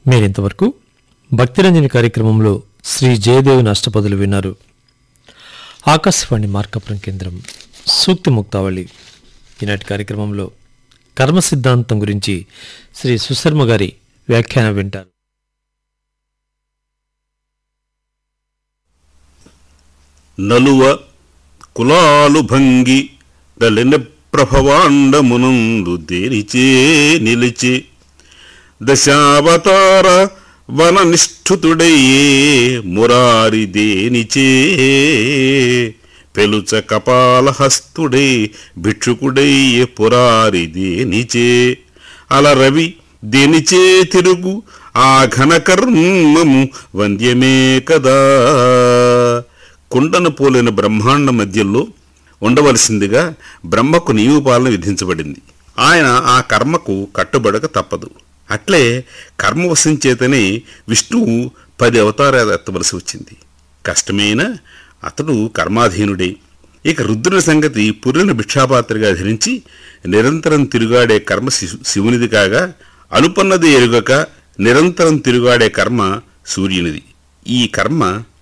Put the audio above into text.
మీరింతవరకు భక్తిరంజని కార్యక్రమంలో శ్రీ జయదేవుని అష్టపదులు విన్నారు ఆకాశవాణి మార్కపురం కేంద్రం సూక్తి ముక్తావళి ఈనాటి కార్యక్రమంలో కర్మ సిద్ధాంతం గురించి శ్రీ సుశర్మ గారి వ్యాఖ్యానం వింటారు నలువ కులాలు భంగి గలిన ప్రభవాండమునందు దేనిచే నిలిచి దశావతార వననిష్ఠుతుడయ్యే మురారి దేనిచే పెలుచ కపాలహస్తుడై భిక్షుకుడయ్యే పురారి దేనిచే అల రవి దేనిచే తిరుగు ఆ ఘనకర్మము వంద్యమే కదా కుండను పోలిన బ్రహ్మాండ మధ్యలో ఉండవలసిందిగా బ్రహ్మకు నియమపాలన విధించబడింది ఆయన ఆ కర్మకు కట్టుబడక తప్పదు అట్లే కర్మవశం చేతనే విష్ణువు పది అవతారాలు ఎత్తవలసి వచ్చింది కష్టమైన అతడు కర్మాధీనుడే ఇక రుద్రుని సంగతి పుర్రిన భిక్షాపాత్రగా ధరించి నిరంతరం తిరుగాడే కర్మ శి- శివునిది కాగా అలుపన్నది ఎరుగక నిరంతరం తిరుగాడే కర్మ సూర్యునిది ఈ కర్మ